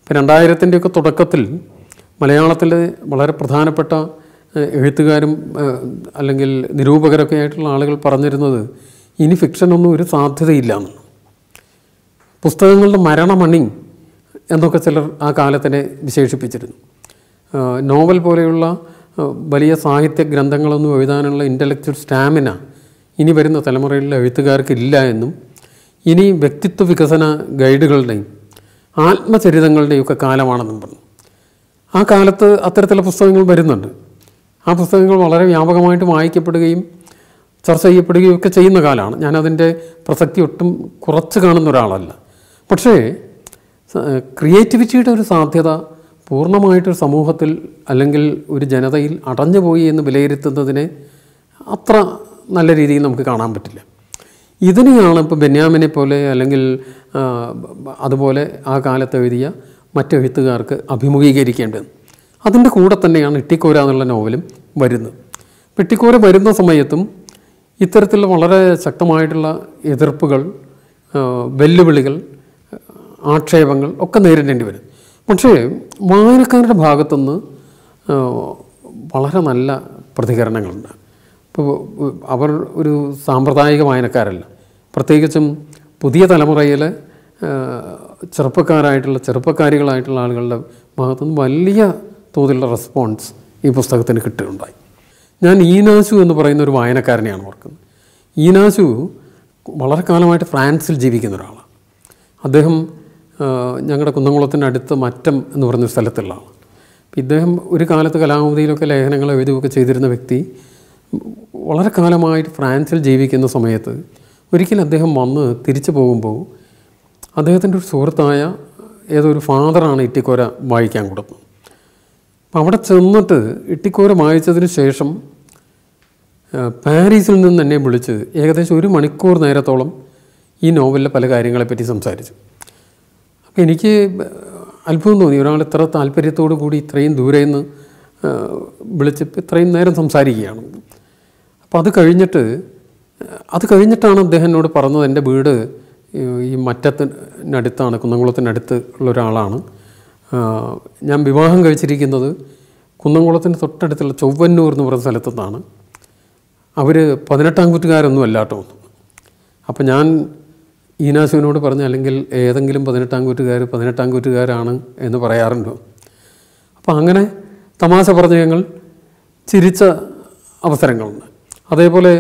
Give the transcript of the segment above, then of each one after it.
ഇപ്പം രണ്ടായിരത്തിൻ്റെയൊക്കെ തുടക്കത്തിൽ മലയാളത്തിലെ വളരെ പ്രധാനപ്പെട്ട ഏഹ്, എഴുത്തുകാരും ഏഹ്, അല്ലെങ്കിൽ നിരൂപകരൊക്കെ ആയിട്ടുള്ള ആളുകൾ പറഞ്ഞിരുന്നത് ഇനി ഫിക്ഷനൊന്നും ഒരു സാധ്യതയില്ല എന്നാണ് പുസ്തകങ്ങളുടെ മരണമണി എന്നൊക്കെ ചിലർ ആ കാലത്തിനെ വിശേഷിപ്പിച്ചിരുന്നു ആ, നോവൽ പോലെയുള്ള ആ, വലിയ സാഹിത്യ ഗ്രന്ഥങ്ങളൊന്നും എഴുതാനുള്ള ഇൻ്റലക്ച്വൽ സ്റ്റാമിന ഇനി വരുന്ന തലമുറയിലെ എഴുത്തുകാർക്ക് ഇല്ല എന്നും ഇനി വ്യക്തിത്വ വികസന ഗൈഡുകളുടെയും ആത്മചരിതങ്ങളുടെയും ഒക്കെ കാലമാണെന്നും പറഞ്ഞു ആ കാലത്ത് അത്തരത്തിലുള്ള പുസ്തകങ്ങൾ വരുന്നുണ്ട് ആ പുസ്തകങ്ങൾ വളരെ വ്യാപകമായിട്ട് വായിക്കപ്പെടുകയും ചർച്ച ചെയ്യപ്പെടുകയും ഒക്കെ ചെയ്യുന്ന കാലമാണ് ഞാനതിൻ്റെ പ്രസക്തി ഒട്ടും കുറച്ച് കാണുന്ന ഒരാളല്ല പക്ഷേ സ- ക്രിയേറ്റിവിറ്റിയുടെ ഒരു സാധ്യത പൂർണ്ണമായിട്ടൊരു സമൂഹത്തിൽ അല്ലെങ്കിൽ ഒരു ജനതയിൽ അടഞ്ഞുപോയി എന്ന് വിലയിരുത്തുന്നതിനെ അത്ര നല്ല രീതിയിൽ നമുക്ക് കാണാൻ പറ്റില്ല ഇതിനെയാണ് ഇപ്പോൾ ബെന്യാമിനെ പോലെ അല്ലെങ്കിൽ ആ, അതുപോലെ ആ കാലത്ത് എഴുതിയ മറ്റെഴുത്തുകാർക്ക് അഭിമുഖീകരിക്കേണ്ടത് അതിൻ്റെ കൂടെ തന്നെയാണ് ഇട്ടിക്കോര എന്നുള്ള നോവലും വരുന്നത് അപ്പോൾ ഇട്ടിക്കോര വരുന്ന സമയത്തും ഇത്തരത്തിലുള്ള വളരെ ശക്തമായിട്ടുള്ള എതിർപ്പുകൾ ആ, വെല്ലുവിളികൾ ആക്ഷേപങ്ങൾ ഒക്കെ നേരിടേണ്ടി വരും പക്ഷേ വായനക്കാരുടെ ഭാഗത്തുനിന്ന് ആ, വളരെ നല്ല പ്രതികരണങ്ങളുണ്ട് ഇപ്പോൾ അവർ ഒരു സാമ്പ്രദായിക വായനക്കാരല്ല പ്രത്യേകിച്ചും പുതിയ തലമുറയിലെ ആ, ചെറുപ്പക്കാരായിട്ടുള്ള ചെറുപ്പക്കാരികളായിട്ടുള്ള ആളുകളുടെ ഭാഗത്തുനിന്ന് വലിയ തോതിലുള്ള റെസ്പോൺസ് ഈ പുസ്തകത്തിന് കിട്ടുകയുണ്ടായി ഞാൻ ഈനാശു എന്ന് പറയുന്ന ഒരു വായനക്കാരനെയാണ് ഓർക്കുന്നത് ഈനാശു വളരെ കാലമായിട്ട് ഫ്രാൻസിൽ ജീവിക്കുന്ന ഒരാളാണ് അദ്ദേഹം ആ, ഞങ്ങളുടെ കുന്നംകുളത്തിൻ്റെ അടുത്ത് മറ്റം എന്ന് പറയുന്ന സ്ഥലത്തുള്ള ആളാണ് അപ്പം ഇദ്ദേഹം ഒരു കാലത്ത് കലാമതിയിലൊക്കെ ലേഖനങ്ങൾ എഴുതുകയൊക്കെ ചെയ്തിരുന്ന വ്യക്തി വളരെ കാലമായിട്ട് ഫ്രാൻസിൽ ജീവിക്കുന്ന സമയത്ത് ഒരിക്കൽ അദ്ദേഹം വന്ന് തിരിച്ചു പോകുമ്പോൾ അദ്ദേഹത്തിൻ്റെ ഒരു സുഹൃത്തായ ഏതോ ഒരു ഫാദറാണ് ഇട്ടിക്കോര വായിക്കാൻ കൊടുത്തത് അപ്പം അവിടെ ചെന്നിട്ട് ഇട്ടിക്കോര വായിച്ചതിന് ശേഷം ആ, പാരീസിൽ നിന്ന് എന്നെ വിളിച്ച് ഏകദേശം ഒരു മണിക്കൂർ നേരത്തോളം ഈ നോവലിലെ പല കാര്യങ്ങളെപ്പറ്റി സംസാരിച്ചു അപ്പോൾ എനിക്ക് അത്ഭുതം തോന്നി ഒരാൾ ഇത്ര താല്പര്യത്തോടു കൂടി ഇത്രയും ദൂരെ നിന്ന് ആ, വിളിച്ച് ഇപ്പം ഇത്രയും നേരം സംസാരിക്കുകയാണ് അപ്പോൾ അത് കഴിഞ്ഞിട്ട് അത് കഴിഞ്ഞിട്ടാണ് അദ്ദേഹം എന്നോട് പറഞ്ഞത് എൻ്റെ വീട് ഈ- ഈ മറ്റത്തിനടുത്താണ് കുന്നംകുളത്തിനടുത്ത് ഉള്ള ഒരാളാണ് ആ, ഞാൻ വിവാഹം കഴിച്ചിരിക്കുന്നത് കുന്നംകുളത്തിന് തൊട്ടടുത്തുള്ള ചൊവ്വന്നൂർ എന്ന് പറയുന്ന സ്ഥലത്തു നിന്നാണ് അവർ പതിനെട്ടാം കുറ്റുകാരൊന്നും അല്ലാട്ടോ അപ്പം ഞാൻ ഈനാശുവിനോട് പറഞ്ഞ അല്ലെങ്കിൽ ഏതെങ്കിലും പതിനെട്ടാം കൂറ്റുകാർ പതിനെട്ടാം കൂറ്റുകാരാണ് എന്ന് പറയാറുണ്ടോ അപ്പോൾ അങ്ങനെ തമാശ പറഞ്ഞ് ഞങ്ങൾ ചിരിച്ച അവസരങ്ങളുണ്ട് അതേപോലെ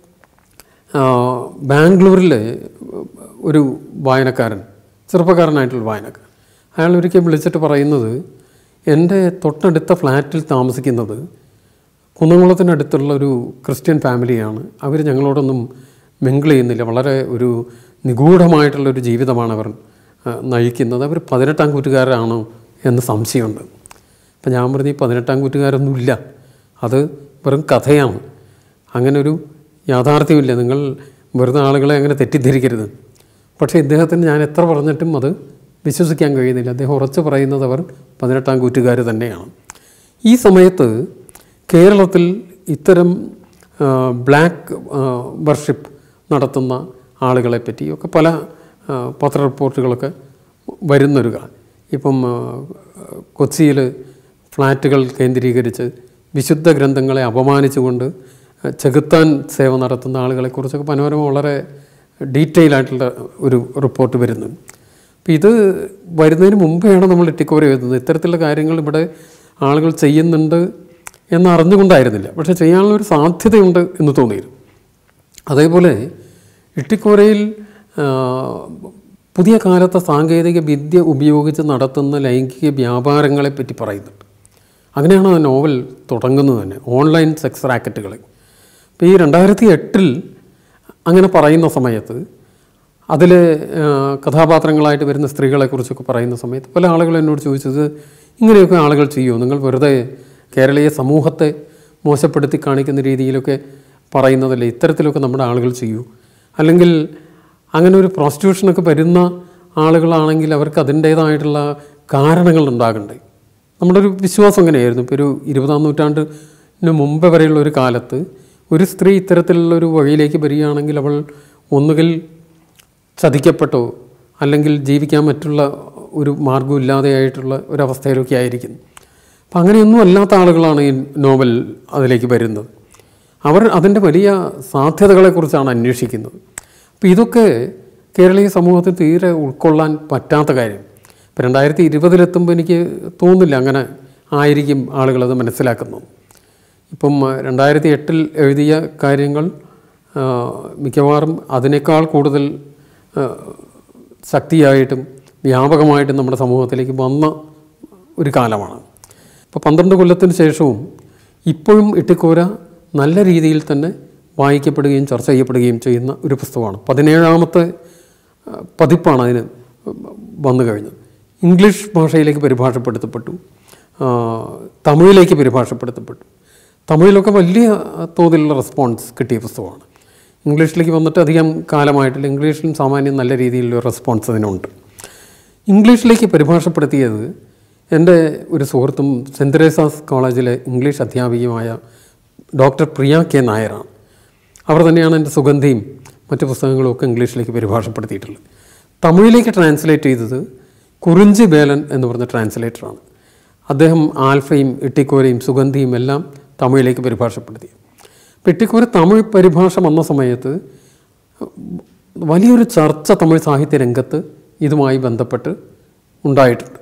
ആ, ബാംഗ്ലൂരിലെ ഒരു വായനക്കാരൻ ചെറുപ്പക്കാരനായിട്ടുള്ള വായനക്കാരൻ അയാൾ ഒരിക്കൽ വിളിച്ചിട്ട് പറയുന്നത് എൻ്റെ തൊട്ടടുത്ത ഫ്ലാറ്റിൽ താമസിക്കുന്നത് കുന്നംകുളത്തിനടുത്തുള്ള ഒരു ക്രിസ്ത്യൻ ഫാമിലിയാണ് അവർ ഞങ്ങളോടൊന്നും മിങ്കിൾ ചെയ്യുന്നില്ല വളരെ ഒരു നിഗൂഢമായിട്ടുള്ള ഒരു ജീവിതമാണ് അവർ ആ, നയിക്കുന്നത് അവർ പതിനെട്ടാം കൂറ്റുകാരാണോ എന്ന് സംശയമുണ്ട് അപ്പം ഞാൻ പറഞ്ഞു ഈ പതിനെട്ടാം കൂറ്റുകാരൊന്നുമില്ല അത് വെറും കഥയാണ് അങ്ങനെ ഒരു യാഥാർത്ഥ്യമില്ല നിങ്ങൾ വെറുതെ ആളുകളെ അങ്ങനെ തെറ്റിദ്ധരിക്കരുത് പക്ഷേ ഇദ്ദേഹത്തിന് ഞാൻ എത്ര പറഞ്ഞിട്ടും അത് വിശ്വസിക്കാൻ കഴിയുന്നില്ല അദ്ദേഹം ഉറച്ചു പറയുന്നത് അവർ പതിനെട്ടാം കൂറ്റുകാർ തന്നെയാണ് ഈ സമയത്ത് കേരളത്തിൽ ഇത്തരം ആ, ബ്ലാക്ക് ആ, വർഷിപ്പ് നടത്തുന്ന ആളുകളെ പറ്റിയൊക്കെ പല ആ, പത്ര റിപ്പോർട്ടുകളൊക്കെ വരുന്നൊരു കാലം ഇപ്പം കൊച്ചിയിൽ ഫ്ലാറ്റുകൾ കേന്ദ്രീകരിച്ച് വിശുദ്ധ ഗ്രന്ഥങ്ങളെ അപമാനിച്ചുകൊണ്ട് ചെകുത്താൻ സേവ നടത്തുന്ന ആളുകളെക്കുറിച്ചൊക്കെ പനോരമ വളരെ ഡീറ്റെയിൽ ആയിട്ടുള്ള ഒരു റിപ്പോർട്ട് വരുന്നുണ്ട് അപ്പം ഇത് വരുന്നതിന് മുമ്പെയാണ് നമ്മൾ ഇട്ടിക്കോര എഴുതുന്നത് ഇത്തരത്തിലുള്ള കാര്യങ്ങൾ ഇവിടെ ആളുകൾ ചെയ്യുന്നുണ്ട് എന്ന് അറിഞ്ഞുകൊണ്ടായിരുന്നില്ല പക്ഷേ ചെയ്യാനുള്ള ഒരു സാധ്യതയുണ്ട് എന്ന് തോന്നിയിരുന്നു അതേപോലെ ഇട്ടിക്കോരയിൽ ആ, പുതിയ കാലത്തെ സാങ്കേതിക വിദ്യ ഉപയോഗിച്ച് നടത്തുന്ന ലൈംഗിക വ്യാപാരങ്ങളെപ്പറ്റി പറയുന്നുണ്ട് അങ്ങനെയാണ് ആ നോവൽ തുടങ്ങുന്നത് തന്നെ ഓൺലൈൻ സെക്സ് റാക്കറ്റുകൾ ഇപ്പോൾ ഈ രണ്ടായിരത്തി എട്ടിൽ അങ്ങനെ പറയുന്ന സമയത്ത് അതിൽ കഥാപാത്രങ്ങളായിട്ട് വരുന്ന സ്ത്രീകളെക്കുറിച്ചൊക്കെ പറയുന്ന സമയത്ത് പല ആളുകളും എന്നോട് ചോദിച്ചത് ഇങ്ങനെയൊക്കെ ആളുകൾ ചെയ്യുമോ നിങ്ങൾ വെറുതെ കേരളീയ സമൂഹത്തെ മോശപ്പെടുത്തി കാണിക്കുന്ന രീതിയിലൊക്കെ പറയുന്നതല്ലേ ഇത്തരത്തിലൊക്കെ നമ്മുടെ ആളുകൾ ചെയ്യൂ അല്ലെങ്കിൽ അങ്ങനെ ഒരു പ്രോസ്റ്റിറ്റ്യൂഷനൊക്കെ വരുന്ന ആളുകളാണെങ്കിൽ അവർക്ക് അതിൻ്റേതായിട്ടുള്ള കാരണങ്ങൾ ഉണ്ടാകണ്ടേ നമ്മുടെ ഒരു വിശ്വാസം അങ്ങനെയായിരുന്നു ഇപ്പോൾ ഒരു ഇരുപതാം നൂറ്റാണ്ടിന് മുമ്പ് വരെയുള്ള ഒരു കാലത്ത് ഒരു സ്ത്രീ ഇത്തരത്തിലുള്ള ഒരു വഴിയിലേക്ക് വരികയാണെങ്കിൽ അവൾ ഒന്നുകിൽ ചതിക്കപ്പെട്ടോ അല്ലെങ്കിൽ ജീവിക്കാൻ മറ്റുള്ള ഒരു മാർഗ്ഗമില്ലാതെയായിട്ടുള്ള ഒരവസ്ഥയിലൊക്കെ ആയിരിക്കുന്നു അപ്പം അങ്ങനെയൊന്നും അല്ലാത്ത ആളുകളാണ് ഈ നോവൽ അതിലേക്ക് വരുന്നത് അവർ അതിൻ്റെ വലിയ സാധ്യതകളെക്കുറിച്ചാണ് അന്വേഷിക്കുന്നത് അപ്പോൾ ഇതൊക്കെ കേരളീയ സമൂഹത്തിൽ തീരെ ഉൾക്കൊള്ളാൻ പറ്റാത്ത കാര്യം ഇപ്പം രണ്ടായിരത്തി ഇരുപതിലെത്തുമ്പോൾ എനിക്ക് തോന്നുന്നില്ല അങ്ങനെ ആയിരിക്കും ആളുകളത് മനസ്സിലാക്കുന്നത് ഇപ്പം രണ്ടായിരത്തി എട്ടിൽ എഴുതിയ കാര്യങ്ങൾ ആ, മിക്കവാറും അതിനേക്കാൾ കൂടുതൽ ആ, ശക്തിയായിട്ടും വ്യാപകമായിട്ടും നമ്മുടെ സമൂഹത്തിലേക്ക് വന്ന ഒരു കാലമാണ് ഇപ്പോൾ പന്ത്രണ്ട് കൊല്ലത്തിന് ശേഷവും ഇപ്പോഴും ഇട്ടിക്കോര നല്ല രീതിയിൽ തന്നെ വായിക്കപ്പെടുകയും ചർച്ച ചെയ്യപ്പെടുകയും ചെയ്യുന്ന ഒരു പുസ്തകമാണ് പതിനേഴാമത്തെ ആ, പതിപ്പാണ് അതിന് വന്നു കഴിഞ്ഞത് ഇംഗ്ലീഷ് ഭാഷയിലേക്ക് പരിഭാഷപ്പെടുത്തപ്പെട്ടു ആ, തമിഴിലേക്ക് പരിഭാഷപ്പെടുത്തപ്പെട്ടു തമിഴിലൊക്കെ വലിയ തോതിലുള്ള റെസ്പോൺസ് കിട്ടിയ പുസ്തകമാണ് ഇംഗ്ലീഷിലേക്ക് വന്നിട്ട് അധികം കാലമായിട്ടില്ല ഇംഗ്ലീഷിലും സാമാന്യം നല്ല രീതിയിലുള്ള റെസ്പോൺസ് അതിനുണ്ട് ഇംഗ്ലീഷിലേക്ക് പരിഭാഷപ്പെടുത്തിയത് എൻ്റെ ഒരു സുഹൃത്തും സെൻറ്റ് തെരേസാസ് കോളേജിലെ ഇംഗ്ലീഷ് അധ്യാപികയുമായ ഡോക്ടർ പ്രിയ കെ നായരാണ് അവർ തന്നെയാണ് എൻ്റെ സുഗന്ധിയും മറ്റു പുസ്തകങ്ങളും ഒക്കെ ഇംഗ്ലീഷിലേക്ക് പരിഭാഷപ്പെടുത്തിയിട്ടുള്ളത് തമിഴിലേക്ക് ട്രാൻസ്ലേറ്റ് ചെയ്തത് കുറിഞ്ചി ബേലൻ എന്ന് പറഞ്ഞ ട്രാൻസ്ലേറ്ററാണ് അദ്ദേഹം ആൽഫയും ഇട്ടിക്കോരയും സുഗന്ധിയും എല്ലാം തമിഴിലേക്ക് പരിഭാഷപ്പെടുത്തി അപ്പോൾ ഇട്ടിക്കോര തമിഴ് പരിഭാഷ വന്ന സമയത്ത് വലിയൊരു ചർച്ച തമിഴ് സാഹിത്യ രംഗത്ത് ഇതുമായി ബന്ധപ്പെട്ട് ഉണ്ടായിട്ടുണ്ട്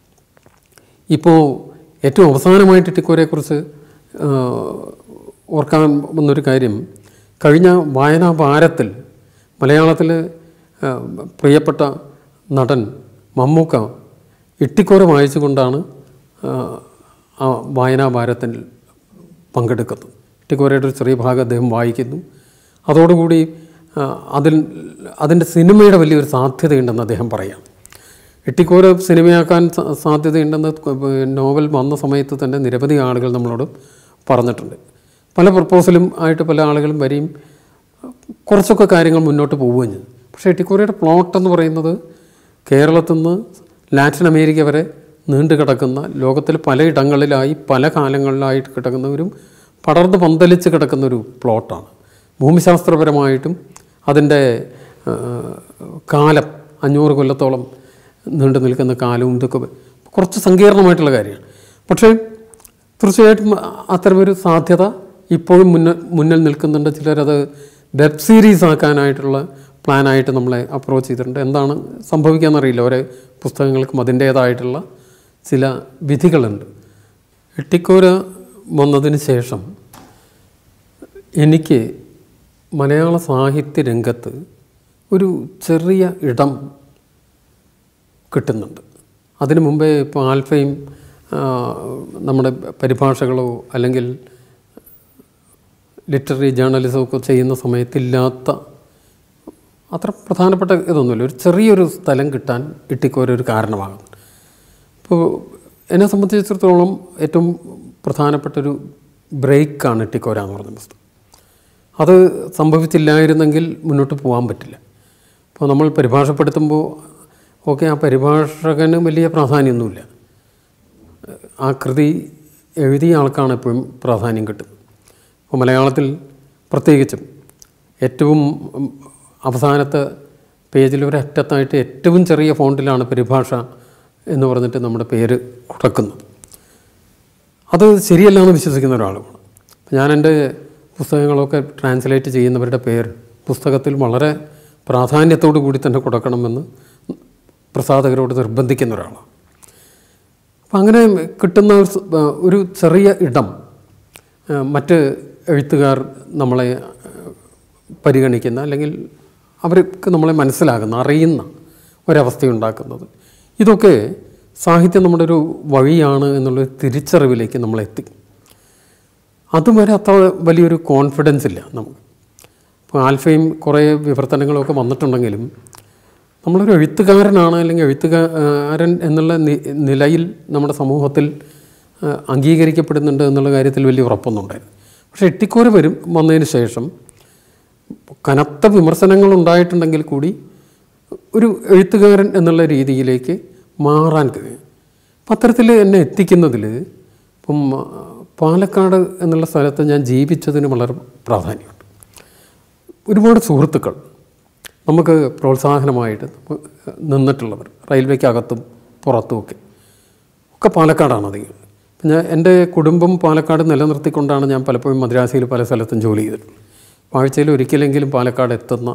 ഇപ്പോൾ ഏറ്റവും അവസാനമായിട്ട് ഇട്ടിക്കോരെക്കുറിച്ച് ആ, ഓർക്കാൻ വന്നൊരു കാര്യം കഴിഞ്ഞ വായനാ വാരത്തിൽ മലയാളത്തിൽ ആ, പ്രിയപ്പെട്ട നടൻ മമ്മൂക്ക ഇട്ടിക്കോര വായിച്ചുകൊണ്ടാണ് ആ, ആ വായനാ വാരത്തിൽ പങ്കെടുക്കുന്നത് ഇട്ടിക്കോരയുടെ ഒരു ചെറിയ ഭാഗം അദ്ദേഹം വായിക്കുന്നു അതോടുകൂടി ആ, അതിൽ അതിൻ്റെ സിനിമയുടെ വലിയൊരു സാധ്യതയുണ്ടെന്ന് അദ്ദേഹം പറയാം എട്ടിക്കോര സിനിമയാക്കാൻ സ- സാധ്യതയുണ്ടെന്ന് ക- നോവൽ വന്ന സമയത്ത് തന്നെ നിരവധി ആളുകൾ നമ്മളോട് പറഞ്ഞിട്ടുണ്ട് പല പ്രപ്പോസലും ആയിട്ട് പല ആളുകളും വരികയും കുറച്ചൊക്കെ കാര്യങ്ങൾ മുന്നോട്ട് പോവുകയും ചെയ്തു പക്ഷേ എട്ടിക്കോരയുടെ പ്ലോട്ട് എന്ന് പറയുന്നത് കേരളത്തിൽ നിന്ന് ലാറ്റിൻ അമേരിക്ക വരെ നീണ്ടു കിടക്കുന്ന ലോകത്തിൽ പലയിടങ്ങളിലായി പല കാലങ്ങളിലായിട്ട് കിടക്കുന്നവരും പടർന്ന് പന്തലിച്ച് കിടക്കുന്ന ഒരു പ്ലോട്ടാണ് ഭൂമിശാസ്ത്രപരമായിട്ടും അതിൻ്റെ ആ, കാലം അഞ്ഞൂറ് കൊല്ലത്തോളം നീണ്ടു നിൽക്കുന്ന കാലവും ഇതൊക്കെ കുറച്ച് സങ്കീർണമായിട്ടുള്ള കാര്യമാണ് പക്ഷേ തീർച്ചയായിട്ടും അത്തരമൊരു സാധ്യത ഇപ്പോഴും മുന്നിൽ മുന്നിൽ നിൽക്കുന്നുണ്ട് ചിലരത് വെബ് സീരീസ് ആക്കാനായിട്ടുള്ള പ്ലാനായിട്ട് നമ്മളെ അപ്രോച്ച് ചെയ്തിട്ടുണ്ട് എന്താണ് സംഭവിക്കാമെന്നറിയില്ല ഓരോ പുസ്തകങ്ങൾക്കും അതിൻ്റേതായിട്ടുള്ള ചില വിധികളുണ്ട് എട്ടിക്കോര വന്നതിന് ശേഷം എനിക്ക് മലയാള സാഹിത്യ രംഗത്ത് ഒരു ചെറിയ ഇടം കിട്ടുന്നുണ്ട് അതിനു മുമ്പേ ഇപ്പോൾ ആൽഫയും ആ, നമ്മുടെ പരിഭാഷകളോ അല്ലെങ്കിൽ ലിറ്റററി ജേർണലിസമോ ഒക്കെ ചെയ്യുന്ന സമയത്തില്ലാത്ത അത്ര പ്രധാനപ്പെട്ട ഇതൊന്നുമില്ല ഒരു ചെറിയൊരു സ്ഥലം കിട്ടാൻ ഇട്ടിക്കോര ഒരു കാരണമാകും ഇപ്പോൾ എന്നെ സംബന്ധിച്ചിടത്തോളം ഏറ്റവും പ്രധാനപ്പെട്ടൊരു ബ്രേക്കാണ് ഇട്ടിക്കോര എന്ന് പറഞ്ഞ പുസ്തകം അത് സംഭവിച്ചില്ലായിരുന്നെങ്കിൽ മുന്നോട്ട് പോകാൻ പറ്റില്ല അപ്പോൾ നമ്മൾ പരിഭാഷപ്പെടുത്തുമ്പോൾ ഓക്കെ ആ പരിഭാഷകന് വലിയ പ്രാധാന്യമൊന്നുമില്ല ആ കൃതി എഴുതിയ ആൾക്കാണ് എപ്പോഴും പ്രാധാന്യം കിട്ടുന്നത് അപ്പോൾ മലയാളത്തിൽ പ്രത്യേകിച്ചും ഏറ്റവും ഉം, അവസാനത്തെ പേജിൽ ഒരറ്റത്തായിട്ട് ഏറ്റവും ചെറിയ ഫോണ്ടിലാണ് പരിഭാഷ എന്ന് പറഞ്ഞിട്ട് നമ്മുടെ പേര് കൊടുക്കുന്നത് അത് ശരിയല്ല എന്ന് വിശ്വസിക്കുന്ന ഒരാളുമാണ് ഞാൻ എൻ്റെ പുസ്തകങ്ങളൊക്കെ ട്രാൻസ്ലേറ്റ് ചെയ്യുന്നവരുടെ പേര് പുസ്തകത്തിൽ വളരെ പ്രാധാന്യത്തോടു കൂടി തന്നെ കൊടുക്കണമെന്ന് പ്രസാധകരോട് നിർബന്ധിക്കുന്ന ഒരാളാണ് അപ്പം അങ്ങനെ കിട്ടുന്ന ഒരു സ- ആ, ഒരു ചെറിയ ഇടം ആ, മറ്റ് എഴുത്തുകാർ നമ്മളെ ആ, പരിഗണിക്കുന്ന അല്ലെങ്കിൽ അവർക്ക് നമ്മളെ മനസ്സിലാകുന്ന അറിയുന്ന ഒരവസ്ഥയുണ്ടാക്കുന്നത് ഇതൊക്കെ സാഹിത്യം നമ്മുടെ ഒരു വഴിയാണ് എന്നുള്ളൊരു തിരിച്ചറിവിലേക്ക് നമ്മളെത്തി അതുവരെ അത്ര വലിയൊരു കോൺഫിഡൻസ് ഇല്ല നമുക്ക് ഇപ്പോൾ ആൽഫയും കുറേ വിവർത്തനങ്ങളൊക്കെ വന്നിട്ടുണ്ടെങ്കിലും നമ്മളൊരു എഴുത്തുകാരനാണ് അല്ലെങ്കിൽ എഴുത്തുകാരൻ എന്നുള്ള നി- നിലയിൽ നമ്മുടെ സമൂഹത്തിൽ ആ, അംഗീകരിക്കപ്പെടുന്നുണ്ട് എന്നുള്ള കാര്യത്തിൽ വലിയ ഉറപ്പൊന്നും ഉണ്ടായിരുന്നു പക്ഷേ എട്ടിക്കോര വരും വന്നതിന് ശേഷം കനത്ത വിമർശനങ്ങൾ ഉണ്ടായിട്ടുണ്ടെങ്കിൽ കൂടി ഒരു എഴുത്തുകാരൻ എന്നുള്ള രീതിയിലേക്ക് മാറാൻ കഴിയും അപ്പം അത്തരത്തിൽ എന്നെ എത്തിക്കുന്നതിൽ ഇപ്പം ആ, പാലക്കാട് എന്നുള്ള സ്ഥലത്ത് ഞാൻ ജീവിച്ചതിന് വളരെ പ്രാധാന്യമുണ്ട് ഒരുപാട് സുഹൃത്തുക്കൾ നമുക്ക് പ്രോത്സാഹനമായിട്ട് നമ്മ- നിന്നിട്ടുള്ളവർ റെയിൽവേക്കകത്തും പുറത്തുമൊക്കെ ഒക്കെ പാലക്കാടാണ് അധികം ഞാൻ എൻ്റെ കുടുംബം പാലക്കാട് നിലനിർത്തിക്കൊണ്ടാണ് ഞാൻ പലപ്പോഴും മദ്രാസിയിൽ പല സ്ഥലത്തും ജോലി ചെയ്തിട്ടുള്ളത് ആഴ്ചയിൽ ഒരിക്കലെങ്കിലും പാലക്കാട് എത്തുന്ന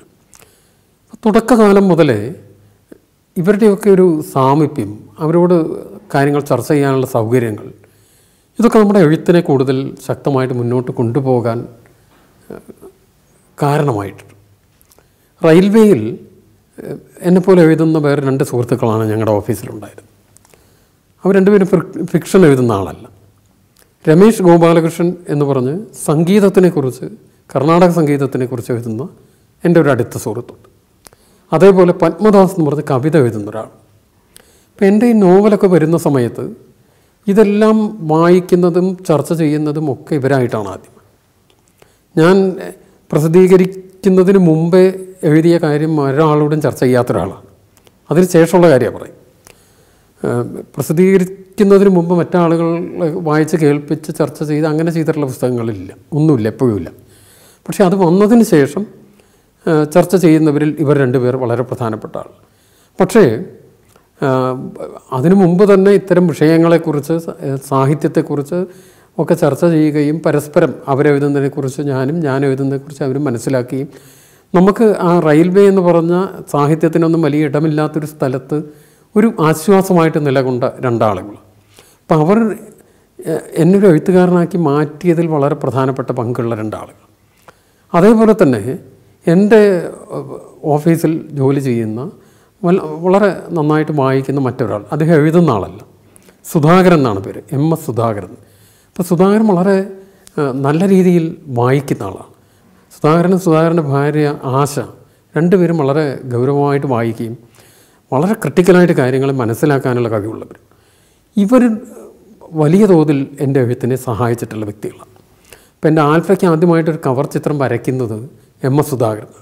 തുടക്കകാലം മുതലേ ഇവരുടെയൊക്കെ ഒരു സാമീപ്യം അവരോട് കാര്യങ്ങൾ ചർച്ച ചെയ്യാനുള്ള സൗകര്യങ്ങൾ ഇതൊക്കെ നമ്മുടെ എഴുത്തിനെ കൂടുതൽ ശക്തമായിട്ട് മുന്നോട്ട് കൊണ്ടുപോകാൻ ഏഹ്, കാരണമായിട്ടുണ്ട് റെയിൽവേയിൽ ഏഹ്, എന്നെപ്പോലെ എഴുതുന്ന വേറെ രണ്ട് സുഹൃത്തുക്കളാണ് ഞങ്ങളുടെ ഓഫീസിലുണ്ടായിരുന്നത് അവർ രണ്ടുപേരും ഫിക്- ഫിക്ഷൻ എഴുതുന്ന ആളല്ല രമേശ് ഗോപാലകൃഷ്ണൻ എന്ന് പറഞ്ഞ് സംഗീതത്തിനെക്കുറിച്ച് കർണാടക സംഗീതത്തിനെക്കുറിച്ച് എഴുതുന്ന എൻ്റെ ഒരു അടുത്ത സുഹൃത്തുണ്ട് അതേപോലെ പത്മദാസ് എന്ന് പറഞ്ഞ് കവിത എഴുതുന്ന ഒരാൾ അപ്പം എൻ്റെ ഈ നോവലൊക്കെ വരുന്ന സമയത്ത് ഇതെല്ലാം വായിക്കുന്നതും ചർച്ച ചെയ്യുന്നതും ഒക്കെ ഇവരായിട്ടാണ് ആദ്യം ഞാൻ എഹ്, പ്രസിദ്ധീകരിക്കുന്നതിന് മുമ്പേ എഴുതിയ കാര്യം ഒരാളോടും ചർച്ച ചെയ്യാത്ത ഒരാളാണ് അതിന് ശേഷമുള്ള കാര്യമാണ് പറയും ഏഹ്, പ്രസിദ്ധീകരിക്കുന്നതിന് മുമ്പ് മറ്റാളുകൾ വായിച്ച് കേൾപ്പിച്ച് ചർച്ച ചെയ്ത് അങ്ങനെ ചെയ്തിട്ടുള്ള പുസ്തകങ്ങളില്ല ഒന്നുമില്ല എപ്പോഴുമില്ല പക്ഷേ അത് വന്നതിന് ശേഷം ഏഹ്, ചർച്ച ചെയ്യുന്നവരിൽ ഇവർ രണ്ടുപേർ വളരെ പ്രധാനപ്പെട്ട ആൾ പക്ഷേ ആഹ്, അതിനു മുമ്പ് തന്നെ ഇത്തരം വിഷയങ്ങളെക്കുറിച്ച് സ- ഏഹ്, സാഹിത്യത്തെക്കുറിച്ച് ഒക്കെ ചർച്ച ചെയ്യുകയും പരസ്പരം അവരെഴുതുന്നതിനെക്കുറിച്ച് ഞാനും ഞാൻ എഴുതുന്നതിനെക്കുറിച്ച് അവരും മനസ്സിലാക്കുകയും നമുക്ക് ആ റെയിൽവേ എന്ന് പറഞ്ഞ സാഹിത്യത്തിനൊന്നും വലിയ ഇടമില്ലാത്തൊരു സ്ഥലത്ത് ഒരു ആശ്വാസമായിട്ട് നിലകൊണ്ട രണ്ടാളുകൾ അപ്പം അവർ എ- എന്നെ ഒരു എഴുത്തുകാരനാക്കി മാറ്റിയതിൽ വളരെ പ്രധാനപ്പെട്ട പങ്കുള്ള രണ്ടാളുകൾ അതേപോലെ തന്നെ എൻ്റെ ഏഹ്, ഓഫീസിൽ ജോലി ചെയ്യുന്ന വല്ല- വളരെ നന്നായിട്ട് വായിക്കുന്ന മറ്റൊരാൾ അദ്ദേഹം എഴുതുന്ന ആളല്ല സുധാകരൻ എന്നാണ് പേര് എം എസ് സുധാകരൻ അപ്പോൾ സുധാകരൻ വളരെ ഏഹ്, നല്ല രീതിയിൽ വായിക്കുന്ന ആളാണ് സുധാകരനും സുധാകരൻ്റെ ഭാര്യ ആശ രണ്ടുപേരും വളരെ ഗൗരവമായിട്ട് വായിക്കുകയും വളരെ ക്രിട്ടിക്കലായിട്ട് കാര്യങ്ങൾ മനസ്സിലാക്കാനുള്ള കഴിവുള്ളവർ ഇവർ വലിയ തോതിൽ എൻ്റെ എഴുത്തിനെ സഹായിച്ചിട്ടുള്ള വ്യക്തികളാണ് അപ്പോൾ എൻ്റെ ആൽഫയ്ക്ക് ആദ്യമായിട്ടൊരു കവർ ചിത്രം വരയ്ക്കുന്നത് എം എസ് സുധാകരനാണ്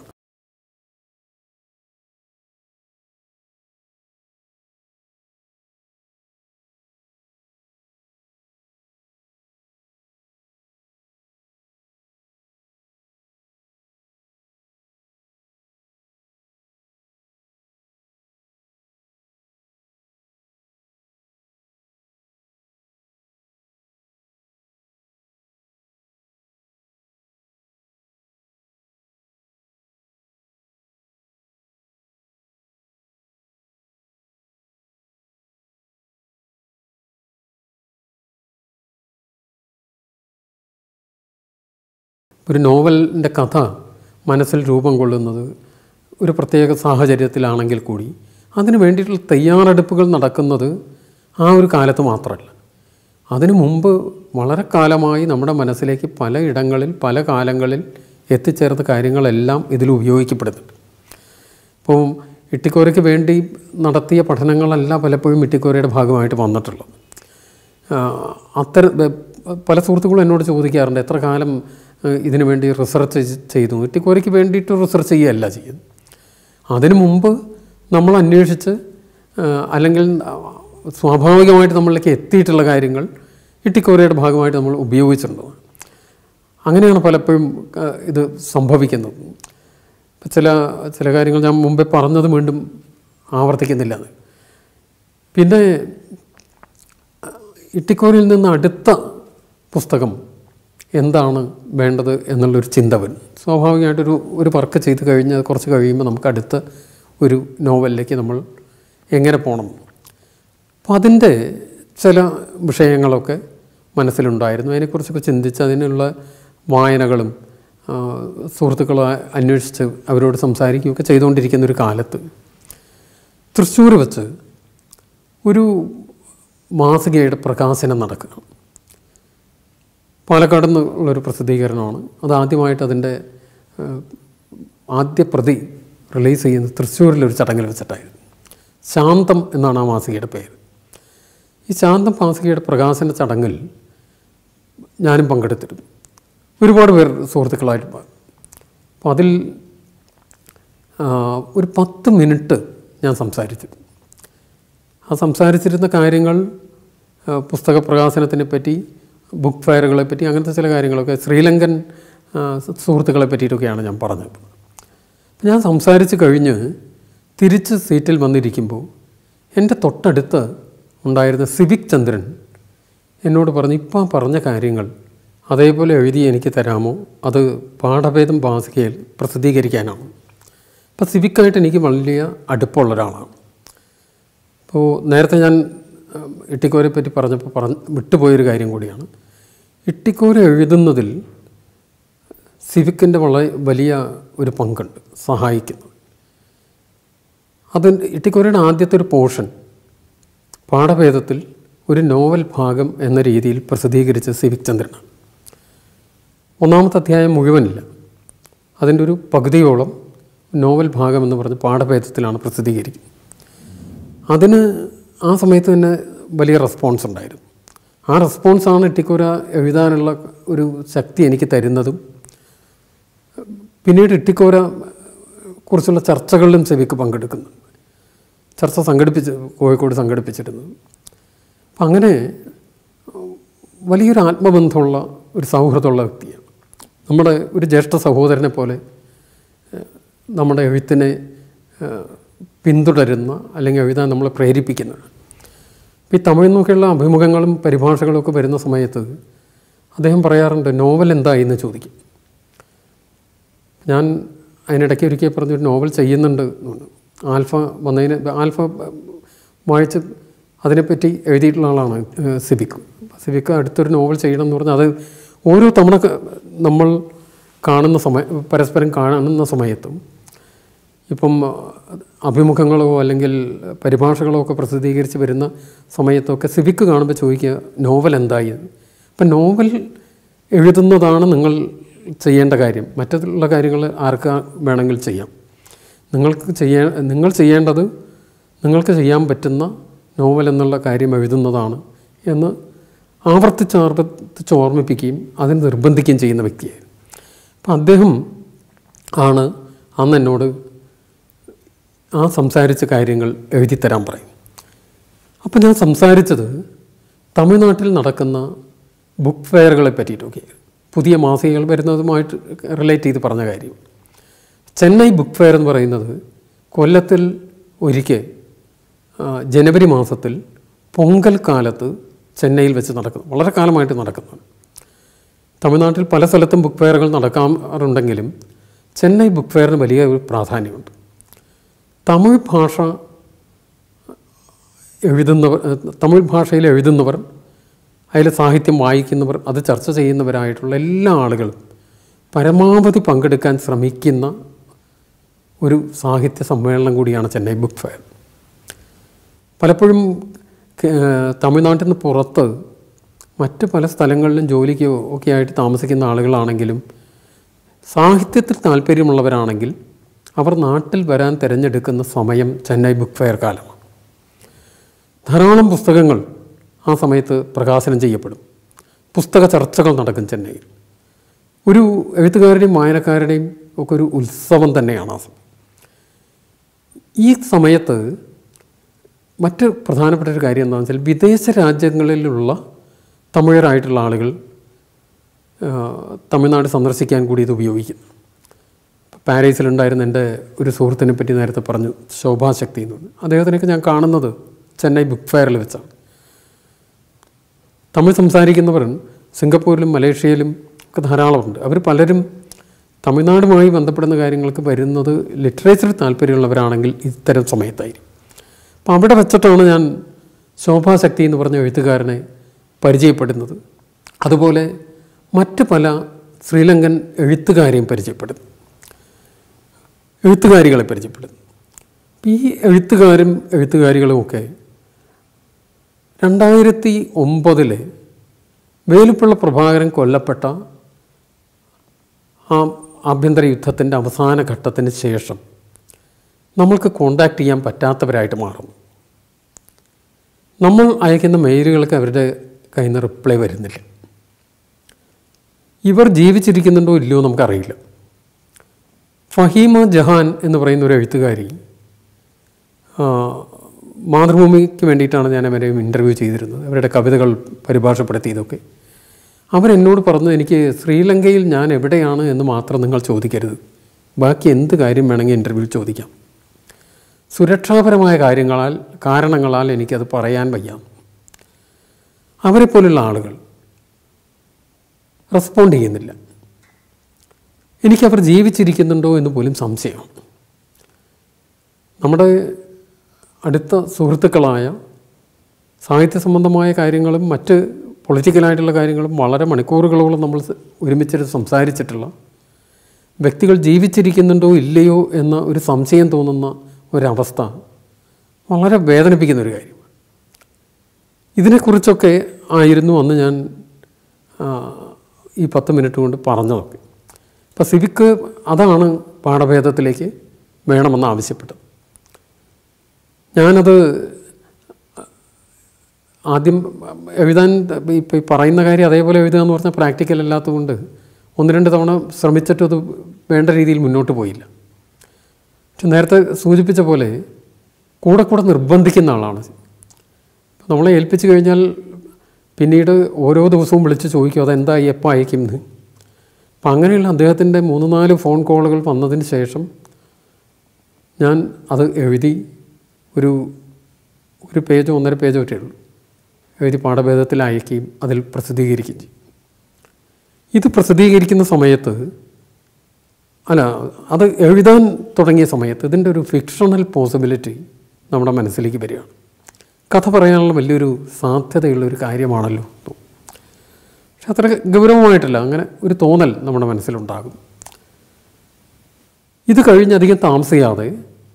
ഒരു നോവലിൻ്റെ കഥ മനസ്സിൽ രൂപം കൊള്ളുന്നത് ഒരു പ്രത്യേക സാഹചര്യത്തിലാണെങ്കിൽ കൂടി അതിന് വേണ്ടിയിട്ടുള്ള തയ്യാറെടുപ്പുകൾ നടക്കുന്നത് ആ ഒരു കാലത്ത് മാത്രമല്ല അതിനു മുമ്പ് വളരെ കാലമായി നമ്മുടെ മനസ്സിലേക്ക് പല ഇടങ്ങളിൽ പല കാലങ്ങളിൽ എത്തിച്ചേർന്ന കാര്യങ്ങളെല്ലാം ഇതിൽ ഉപയോഗിക്കപ്പെടുന്നുണ്ട് ഇപ്പോൾ ഇട്ടിക്കോരയ്ക്ക് വേണ്ടി നടത്തിയ പഠനങ്ങളല്ല പലപ്പോഴും ഇട്ടിക്കോരയുടെ ഭാഗമായിട്ട് വന്നിട്ടുള്ളത് അത്തരം പല സുഹൃത്തുക്കളും എന്നോട് ചോദിക്കാറുണ്ട് എത്ര കാലം ഏഹ്, ഇതിനു വേണ്ടി റിസർച്ച് ചെയ്തു ഇട്ടിക്കോരയ്ക്ക് വേണ്ടിയിട്ട് റിസർച്ച് ചെയ്യുകയല്ല ചെയ്യുന്നത് അതിനു മുമ്പ് നമ്മൾ അന്വേഷിച്ച് ഏഹ്, അല്ലെങ്കിൽ ആ, സ്വാഭാവികമായിട്ട് നമ്മളിലേക്ക് എത്തിയിട്ടുള്ള കാര്യങ്ങൾ ഇട്ടിക്കോരയുടെ ഭാഗമായിട്ട് നമ്മൾ ഉപയോഗിച്ചിട്ടുണ്ട് അങ്ങനെയാണ് പലപ്പോഴും ആ, ഇത് സംഭവിക്കുന്നത് ഇപ്പം ചില ചില കാര്യങ്ങൾ ഞാൻ മുമ്പേ പറഞ്ഞത് വീണ്ടും ആവർത്തിക്കുന്നില്ല അത് പിന്നെ ഇട്ടിക്കോരിൽ നിന്ന് അടുത്ത പുസ്തകം എന്താണ് വേണ്ടത് എന്നുള്ളൊരു ചിന്ത വരും സ്വാഭാവികമായിട്ടൊരു ഒരു വർക്ക് ചെയ്ത് കഴിഞ്ഞ് കുറച്ച് കഴിയുമ്പോൾ നമുക്ക് അടുത്ത ഒരു നോവലിലേക്ക് നമ്മൾ എങ്ങനെ പോകണം അപ്പം അതിൻ്റെ ചില വിഷയങ്ങളൊക്കെ മനസ്സിലുണ്ടായിരുന്നു അതിനെക്കുറിച്ചൊക്കെ ചിന്തിച്ച് അതിനുള്ള വായനകളും ആ, സുഹൃത്തുക്കളെ അന്വേഷിച്ച് അവരോട് സംസാരിക്കുകയൊക്കെ ചെയ്തുകൊണ്ടിരിക്കുന്ന ഒരു കാലത്ത് തൃശ്ശൂർ വെച്ച് ഒരു മാസികയുടെ പ്രകാശനം നടക്കുക പാലക്കാട് നിന്നുള്ളൊരു പ്രസിദ്ധീകരണമാണ് അത് ആദ്യമായിട്ട് അതിൻ്റെ ഏഹ്, ആദ്യ പ്രതി റിലീസ് ചെയ്യുന്നത് തൃശ്ശൂരിലൊരു ചടങ്ങിൽ വെച്ചിട്ടായിരുന്നു ശാന്തം എന്നാണ് ആ മാസികയുടെ പേര് ഈ ശാന്തം മാസികയുടെ പ്രകാശന ചടങ്ങിൽ ഞാനും പങ്കെടുത്തിരുന്നു ഒരുപാട് പേർ സുഹൃത്തുക്കളായിട്ട് പോയി. അപ്പോൾ അതിൽ ആ, ഒരു പത്ത് മിനിറ്റ് ഞാൻ സംസാരിച്ചിരുന്നു ആ സംസാരിച്ചിരുന്ന കാര്യങ്ങൾ ആ, പുസ്തക പ്രകാശനത്തിനെ പറ്റി ബുക്ക് ഫെയറുകളെ പറ്റി അങ്ങനത്തെ ചില കാര്യങ്ങളൊക്കെ ശ്രീലങ്കൻ ആ, സുഹൃത്തുക്കളെ പറ്റിയിട്ടൊക്കെയാണ് ഞാൻ പറഞ്ഞത് അപ്പോൾ ഞാൻ സംസാരിച്ച് കഴിഞ്ഞ് തിരിച്ച് സീറ്റിൽ വന്നിരിക്കുമ്പോൾ എൻ്റെ തൊട്ടടുത്ത് ഉണ്ടായിരുന്ന സിവിക് ചന്ദ്രൻ എന്നോട് പറഞ്ഞു ഇപ്പം പറഞ്ഞ കാര്യങ്ങൾ അതേപോലെ എഴുതി എനിക്ക് തരാമോ അത് പാഠഭേദം മാസികയിൽ പ്രസിദ്ധീകരിക്കാനാണ് അപ്പോൾ സിവിക്കായിട്ട് എനിക്ക് വലിയ അടുപ്പമുള്ള ഒരാളാണ് അപ്പോൾ നേരത്തെ ഞാൻ ഉം, ഇട്ടിക്കോരെ പറ്റി പറഞ്ഞപ്പോൾ പറഞ്ഞ് വിട്ടുപോയൊരു കാര്യം കൂടിയാണ് ഇട്ടിക്കോര എഴുതുന്നതിൽ സിവിക്കിൻ്റെ വളരെ വലിയ ഒരു പങ്കുണ്ട് സഹായിക്കുന്നത് അത് ഇട്ടിക്കോരയുടെ ആദ്യത്തെ ഒരു പോർഷൻ പാഠഭേദത്തിൽ ഒരു നോവൽ ഭാഗം എന്ന രീതിയിൽ പ്രസിദ്ധീകരിച്ച സിവിക് ചന്ദ്രനാണ് ഒന്നാമത്തെ അധ്യായം മുഴുവനില്ല അതിൻ്റെ ഒരു പകുതിയോളം നോവൽ ഭാഗം എന്ന് പറഞ്ഞ് പാഠഭേദത്തിലാണ് പ്രസിദ്ധീകരിക്കുന്നത് അതിന് ആ സമയത്ത് തന്നെ വലിയ റെസ്പോൺസ് ഉണ്ടായിരുന്നു ആ റെസ്പോൺസാണ് ഇട്ടിക്കോര എഴുതാനുള്ള ഒരു ശക്തി എനിക്ക് തരുന്നതും പിന്നീട് ഇട്ടിക്കോര കുറിച്ചുള്ള ചർച്ചകളിലും സെവിക്ക് പങ്കെടുക്കുന്നു ചർച്ച സംഘടിപ്പിച്ച് കോഴിക്കോട് സംഘടിപ്പിച്ചിരുന്നത് അപ്പം അങ്ങനെ വലിയൊരു ആത്മബന്ധമുള്ള ഒരു സൗഹൃദമുള്ള വ്യക്തിയാണ് നമ്മുടെ ഒരു ജ്യേഷ്ഠ സഹോദരനെ പോലെ ഏഹ്, നമ്മുടെ എഴുത്തിനെ ഏഹ്, പിന്തുടരുന്ന അല്ലെങ്കിൽ എഴുതാൻ നമ്മളെ പ്രേരിപ്പിക്കുന്ന ഈ തമിഴിൽ നിന്നൊക്കെയുള്ള അഭിമുഖങ്ങളും പരിഭാഷകളും ഒക്കെ വരുന്ന സമയത്ത് അദ്ദേഹം പറയാറുണ്ട് നോവൽ എന്തായി എന്ന് ചോദിക്കും ഞാൻ അതിനിടയ്ക്ക് ഒരിക്കൽ പറഞ്ഞു ഒരു നോവൽ ചെയ്യുന്നുണ്ട് എന്ന് പറഞ്ഞു. ആൽഫ വന്നതിന് ആൽഫ വായിച്ച് അതിനെപ്പറ്റി എഴുതിയിട്ടുള്ള ആളാണ് ഏഹ്, സിബിക്ക് സിബിക്ക് അടുത്തൊരു നോവൽ ചെയ്യണം എന്ന് പറഞ്ഞാൽ അത് ഓരോ തവണ ക- നമ്മൾ കാണുന്ന സമയ പരസ്പരം കാണുന്ന സമയത്തും ഇപ്പം അഹ്, അഭിമുഖങ്ങളോ അല്ലെങ്കിൽ പരിഭാഷകളോ ഒക്കെ പ്രസിദ്ധീകരിച്ച് വരുന്ന സമയത്തൊക്കെ സിവിക്ക് കാണുമ്പോൾ ചോദിക്കുക നോവൽ എന്തായി എന്ന്. അപ്പം നോവൽ എഴുതുന്നതാണ് നിങ്ങൾ ചെയ്യേണ്ട കാര്യം മറ്റുള്ള കാര്യങ്ങൾ ആർക്ക് വേണമെങ്കിൽ ചെയ്യാം നിങ്ങൾക്ക് ചെയ്യേ നിങ്ങൾ ചെയ്യേണ്ടത് നിങ്ങൾക്ക് ചെയ്യാൻ പറ്റുന്ന നോവൽ എന്നുള്ള കാര്യം എഴുതുന്നതാണ് എന്ന് ആവർത്തിച്ച് ആവർത്തിച്ച് ഓർമ്മിപ്പിക്കുകയും അതിന് നിർബന്ധിക്കുകയും ചെയ്യുന്ന വ്യക്തിയായിരുന്നു അപ്പം അദ്ദേഹം ആണ് അന്ന് എന്നോട് ആ സംസാരിച്ച കാര്യങ്ങൾ എഴുതിത്തരാൻ പറയും അപ്പം ഞാൻ സംസാരിച്ചത് തമിഴ്നാട്ടിൽ നടക്കുന്ന ബുക്ക് ഫെയറുകളെ പറ്റിയിട്ടൊക്കെ പുതിയ മാസികകൾ വരുന്നതുമായിട്ട് റിലേറ്റ് ചെയ്ത് പറഞ്ഞ കാര്യം ചെന്നൈ ബുക്ക് ഫെയർ എന്ന് പറയുന്നത് കൊല്ലത്തിൽ ഒരിക്കൽ ആ, ജനുവരി മാസത്തിൽ പൊങ്കൽ കാലത്ത് ചെന്നൈയിൽ വെച്ച് നടക്കുന്നു വളരെ കാലമായിട്ട് നടക്കുന്നതാണ് തമിഴ്നാട്ടിൽ പല സ്ഥലത്തും ബുക്ക് ഫെയറുകൾ നടക്കാറുണ്ടെങ്കിലും ചെന്നൈ ബുക്ക് ഫെയറിന് വലിയ ഒരു പ്രാധാന്യമുണ്ട് തമിഴ് ഭാഷ എഴുതുന്നവർ ഏഹ്, തമിഴ് ഭാഷയിൽ എഴുതുന്നവർ അതിൽ സാഹിത്യം വായിക്കുന്നവർ അത് ചർച്ച ചെയ്യുന്നവരായിട്ടുള്ള എല്ലാ ആളുകളും പരമാവധി പങ്കെടുക്കാൻ ശ്രമിക്കുന്ന ഒരു സാഹിത്യ സമ്മേളനം കൂടിയാണ് ചെന്നൈ ബുക്ക് ഫെയർ പലപ്പോഴും കേ- തമിഴ്നാട്ടിൽ നിന്ന് പുറത്ത് മറ്റ് പല സ്ഥലങ്ങളിലും ജോലിക്ക് ഒക്കെ ആയിട്ട് താമസിക്കുന്ന ആളുകളാണെങ്കിലും സാഹിത്യത്തിൽ താല്പര്യമുള്ളവരാണെങ്കിൽ അവർ നാട്ടിൽ വരാൻ തിരഞ്ഞെടുക്കുന്ന സമയം ചെന്നൈ ബുക്ക് ഫെയർ കാലമാണ് ധാരാളം പുസ്തകങ്ങൾ ആ സമയത്ത് പ്രകാശനം ചെയ്യപ്പെടും പുസ്തക ചർച്ചകൾ നടക്കും ചെന്നൈയിൽ ഒരു എഴുത്തുകാരുടെയും വായനക്കാരുടെയും ഒക്കെ ഒരു ഉത്സവം തന്നെയാണ് ആ സമയം ഈ സമയത്ത് മറ്റ് പ്രധാനപ്പെട്ട ഒരു കാര്യം എന്താണെന്ന് വെച്ചാൽ വിദേശ രാജ്യങ്ങളിലുള്ള തമിഴരായിട്ടുള്ള ആളുകൾ ആ, തമിഴ്നാട് സന്ദർശിക്കാൻ കൂടി ഇത് ഉപയോഗിക്കുന്നു പാരീസിലുണ്ടായിരുന്ന എൻ്റെ ഒരു സുഹൃത്തിനെ പറ്റി നേരത്തെ പറഞ്ഞു ശോഭാശക്തി എന്ന് പറഞ്ഞു അദ്ദേഹത്തിനൊക്കെ ഞാൻ കാണുന്നത് ചെന്നൈ ബുക്ക് ഫെയറിൽ വെച്ചാണ് തമിഴ് സംസാരിക്കുന്നവർ സിംഗപ്പൂരിലും മലേഷ്യയിലും ഒക്കെ ധാരാളമുണ്ട് അവർ പലരും തമിഴ്നാടുമായി ബന്ധപ്പെടുന്ന കാര്യങ്ങൾക്ക് വരുന്നത് ലിറ്ററേച്ചർ താല്പര്യമുള്ളവരാണെങ്കിൽ ഇത്തരം സമയത്തായിരിക്കും അപ്പം അവിടെ വെച്ചിട്ടാണ് ഞാൻ ശോഭാശക്തി എന്ന് പറഞ്ഞ എഴുത്തുകാരനെ പരിചയപ്പെടുന്നത് അതുപോലെ മറ്റ് പല ശ്രീലങ്കൻ എഴുത്തുകാരെയും പരിചയപ്പെടുന്നു എഴുത്തുകാരികളെ പരിചയപ്പെടുന്നു അപ്പം ഈ എഴുത്തുകാരും എഴുത്തുകാരികളുമൊക്കെ രണ്ടായിരത്തി ഒമ്പതിലെ വേലുപ്പിള്ള പ്രഭാകരൻ കൊല്ലപ്പെട്ട ആ ആഭ്യന്തര യുദ്ധത്തിൻ്റെ അവസാന ഘട്ടത്തിന് ശേഷം നമ്മൾക്ക് കോണ്ടാക്ട് ചെയ്യാൻ പറ്റാത്തവരായിട്ട് മാറുന്നു നമ്മൾ അയക്കുന്ന മെയിലുകൾക്ക് അവരുടെ കയ്യിൽ നിന്ന് റിപ്ലൈ വരുന്നില്ല ഇവർ ജീവിച്ചിരിക്കുന്നുണ്ടോ ഇല്ലയോ നമുക്കറിയില്ല ഫഹീമ ജഹാൻ എന്ന് പറയുന്ന ഒരു എഴുത്തുകാരി ആ, മാതൃഭൂമിക്ക് വേണ്ടിയിട്ടാണ് ഞാൻ അവരെ ഇൻ്റർവ്യൂ ചെയ്തിരുന്നത് അവരുടെ കവിതകൾ പരിഭാഷപ്പെടുത്തിയതൊക്കെ അവരെന്നോട് പറഞ്ഞു എനിക്ക് ശ്രീലങ്കയിൽ ഞാൻ എവിടെയാണ് എന്ന് മാത്രം നിങ്ങൾ ചോദിക്കരുത് ബാക്കി എന്ത് കാര്യം വേണമെങ്കിൽ ഇൻ്റർവ്യൂ ചോദിക്കാം സുരക്ഷാപരമായ കാര്യങ്ങളാൽ കാരണങ്ങളാൽ എനിക്കത് പറയാൻ വയ്യ അവരെപ്പോലുള്ള ആളുകൾ റെസ്പോണ്ട് ചെയ്യുന്നില്ല എനിക്കവർ ജീവിച്ചിരിക്കുന്നുണ്ടോ എന്ന് പോലും സംശയമാണ് നമ്മുടെ അടുത്ത സുഹൃത്തുക്കളായ സാഹിത്യ സംബന്ധമായ കാര്യങ്ങളും മറ്റ് പൊളിറ്റിക്കലായിട്ടുള്ള കാര്യങ്ങളും വളരെ മണിക്കൂറുകളോളം നമ്മൾ സ- ഒരുമിച്ചിട്ട് സംസാരിച്ചിട്ടുള്ള വ്യക്തികൾ ജീവിച്ചിരിക്കുന്നുണ്ടോ ഇല്ലയോ എന്ന ഒരു സംശയം തോന്നുന്ന ഒരവസ്ഥ വളരെ വേദനിപ്പിക്കുന്ന ഒരു കാര്യമാണ് ഇതിനെക്കുറിച്ചൊക്കെ ആയിരുന്നു അന്ന് ഞാൻ ആ, ഈ പത്ത് മിനിറ്റ് കൊണ്ട് പറഞ്ഞതൊക്കെ ഇപ്പം സിവിക്ക് അതാണ് പാഠഭേദത്തിലേക്ക് വേണമെന്ന് ആവശ്യപ്പെട്ടത് ഞാനത് ആദ്യം എഴുതാൻ ഇപ്പോൾ ഈ പറയുന്ന കാര്യം അതേപോലെ എഴുതുക എന്ന് പറഞ്ഞാൽ പ്രാക്ടിക്കൽ അല്ലാത്തതുകൊണ്ട് ഒന്ന് രണ്ട് തവണ ശ്രമിച്ചിട്ടും അത് വേണ്ട രീതിയിൽ മുന്നോട്ട് പോയില്ല പക്ഷെ നേരത്തെ സൂചിപ്പിച്ച പോലെ കൂടെ കൂടെ നിർബന്ധിക്കുന്ന ആളാണ് നമ്മളെ ഏൽപ്പിച്ചു കഴിഞ്ഞാൽ പിന്നീട് ഓരോ ദിവസവും വിളിച്ച് ചോദിക്കും അതെന്താ എപ്പോൾ അയക്കും എന്ന് അപ്പം അങ്ങനെയുള്ള അദ്ദേഹത്തിൻ്റെ മൂന്ന് നാല് ഫോൺ കോളുകൾ വന്നതിന് ശേഷം ഞാൻ അത് എഴുതി ഒരു ഒരു പേജോ ഒന്നര പേജോ ഒറ്റേ ഉള്ളൂ എഴുതി പാഠഭേദത്തിൽ അയക്കുകയും അതിൽ പ്രസിദ്ധീകരിക്കുകയും ചെയ്യും ഇത് പ്രസിദ്ധീകരിക്കുന്ന സമയത്ത് അല്ല അത് എഴുതാൻ തുടങ്ങിയ സമയത്ത് ഇതിൻ്റെ ഒരു ഫിക്ഷണൽ പോസിബിലിറ്റി നമ്മുടെ മനസ്സിലേക്ക് വരികയാണ് കഥ പറയാനുള്ള വലിയൊരു സാധ്യതയുള്ള ഒരു കാര്യമാണല്ലോ പക്ഷെ അത്ര ഗൗരവമായിട്ടില്ല അങ്ങനെ ഒരു തോന്നൽ നമ്മുടെ മനസ്സിലുണ്ടാകും ഇത് കഴിഞ്ഞ് അധികം താമസിയാതെ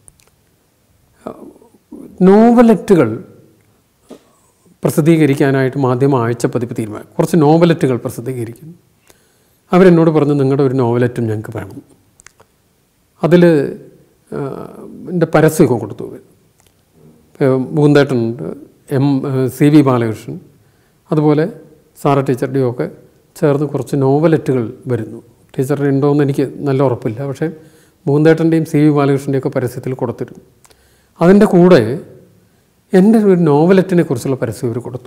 നോവലറ്റുകൾ പ്രസിദ്ധീകരിക്കാനായിട്ട് മാധ്യമ ആഴ്ചപ്പതിപ്പ് തീരുമാനം കുറച്ച് നോവലറ്റുകൾ പ്രസിദ്ധീകരിക്കുന്നു അവരെന്നോട് പറഞ്ഞു നിങ്ങളുടെ ഒരു നോവലറ്റും ഞങ്ങൾക്ക് വേണം അതിൽ എൻ്റെ പരസ്യമൊക്കെ കൊടുത്തു പൂന്തേട്ടനുണ്ട് എം സി വി ബാലകൃഷ്ണൻ അതുപോലെ സാറ ടീച്ചറുടെയും ഒക്കെ ചേർന്ന് കുറച്ച് നോവലറ്റുകൾ വരുന്നു ടീച്ചറുടെ ഉണ്ടോയെന്ന് എനിക്ക് നല്ല ഉറപ്പില്ല പക്ഷേ പൂന്തേട്ടൻ്റെയും സി വി ബാലകൃഷ്ണൻ്റെയും ഒക്കെ പരസ്യത്തിൽ കൊടുത്തിരുന്നു അതിൻ്റെ കൂടെ എൻ്റെ ഒരു നോവലറ്റിനെ കുറിച്ചുള്ള പരസ്യം ഇവർ കൊടുത്തു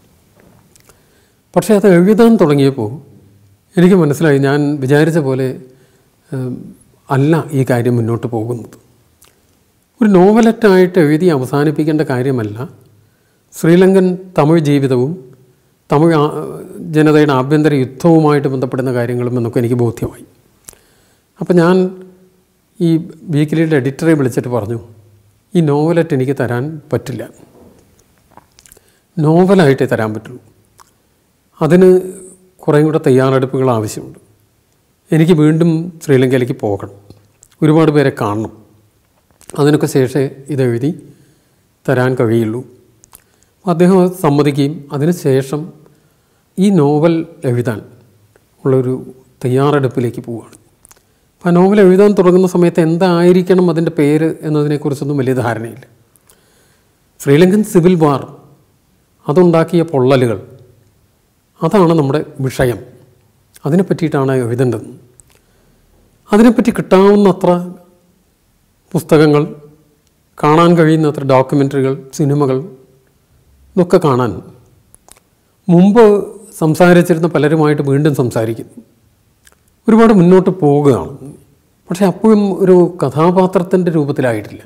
പക്ഷേ അത് എഴുതാൻ തുടങ്ങിയപ്പോൾ എനിക്ക് മനസ്സിലായി ഞാൻ വിചാരിച്ച പോലെ ഉം, അല്ല ഈ കാര്യം മുന്നോട്ട് പോകുന്നത് ഒരു നോവലറ്റായിട്ട് എഴുതി അവസാനിപ്പിക്കേണ്ട കാര്യമല്ല ശ്രീലങ്കൻ തമിഴ് ജീവിതവും തമിഴ് ആ- ജനതയുടെ ആഭ്യന്തര യുദ്ധവുമായിട്ട് ബന്ധപ്പെടുന്ന കാര്യങ്ങളും എന്നൊക്കെ എനിക്ക് ബോധ്യമായി അപ്പം ഞാൻ ഈ വീക്കിലിയുടെ എഡിറ്ററെ വിളിച്ചിട്ട് പറഞ്ഞു ഈ നോവലറ്റ് എനിക്ക് തരാൻ പറ്റില്ല നോവലായിട്ടേ തരാൻ പറ്റുള്ളൂ അതിന് കുറേയും കൂടെ തയ്യാറെടുപ്പുകൾ ആവശ്യമുണ്ട് എനിക്ക് വീണ്ടും ശ്രീലങ്കയിലേക്ക് പോകണം ഒരുപാട് പേരെ കാണണം അതിനൊക്കെ ശേഷമേ ഇതെഴുതി തരാൻ കഴിയുള്ളൂ അദ്ദേഹം അത് സമ്മതിക്കുകയും അതിന് ശേഷം ഈ നോവൽ എഴുതാൻ ഉള്ളൊരു തയ്യാറെടുപ്പിലേക്ക് പോവുകയാണ് അപ്പോൾ ആ നോവൽ എഴുതാൻ തുടങ്ങുന്ന സമയത്ത് എന്തായിരിക്കണം അതിൻ്റെ പേര് എന്നതിനെക്കുറിച്ചൊന്നും വലിയ ധാരണയില്ല ശ്രീലങ്കൻ സിവിൽ വാർ അതുണ്ടാക്കിയ പൊള്ളലുകൾ അതാണ് നമ്മുടെ വിഷയം അതിനെ പറ്റിയിട്ടാണ് എഴുതേണ്ടത് അതിനെപ്പറ്റി കിട്ടാവുന്നത്ര പുസ്തകങ്ങൾ കാണാൻ കഴിയുന്നത്ര ഡോക്യുമെൻ്ററികൾ സിനിമകൾ ഇതൊക്കെ കാണാൻ മുമ്പ് സംസാരിച്ചിരുന്ന പലരുമായിട്ട് വീണ്ടും സംസാരിക്കുന്നു ഒരുപാട് മുന്നോട്ട് പോവുകയാണ് പക്ഷെ അപ്പോഴും ഒരു കഥാപാത്രത്തിൻ്റെ രൂപത്തിലായിട്ടില്ല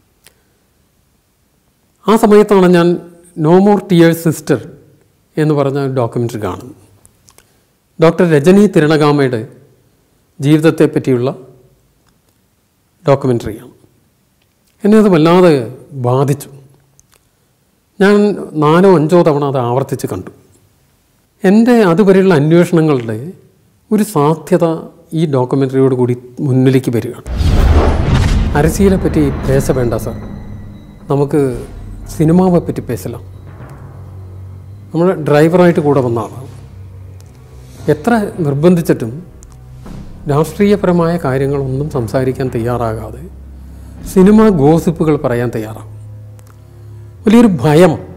ആ സമയത്താണ് ഞാൻ നോ മോർ ടിയേഴ്സ് സിസ്റ്റർ എന്ന് പറഞ്ഞ ഡോക്യുമെൻ്ററി കാണുന്നത് ഡോക്ടർ രജനി തിരണഗാമയുടെ ജീവിതത്തെ പറ്റിയുള്ള ഡോക്യുമെൻ്ററിയാണ് എന്നെ അത് വല്ലാതെ ബാധിച്ചു ഞാൻ നാലോ അഞ്ചോ തവണ അത് ആവർത്തിച്ച് കണ്ടു എൻ്റെ അതുവരെയുള്ള അന്വേഷണങ്ങളുടെ ഒരു സാധ്യത ഈ ഡോക്യുമെൻ്ററിയോട് കൂടി മുന്നിലേക്ക് വരികയാണ് അരസിയലെ പറ്റി പേശ വേണ്ട സാർ നമുക്ക് സിനിമാവെ പറ്റി പേശലാം നമ്മൾ ഡ്രൈവറായിട്ട് കൂടെ വന്ന ആളാണ് എത്ര നിർബന്ധിച്ചിട്ടും രാഷ്ട്രീയപരമായ കാര്യങ്ങളൊന്നും സംസാരിക്കാൻ തയ്യാറാകാതെ സിനിമ ഗോസിപ്പുകൾ പറയാൻ തയ്യാറാകും വലിയൊരു ഭയം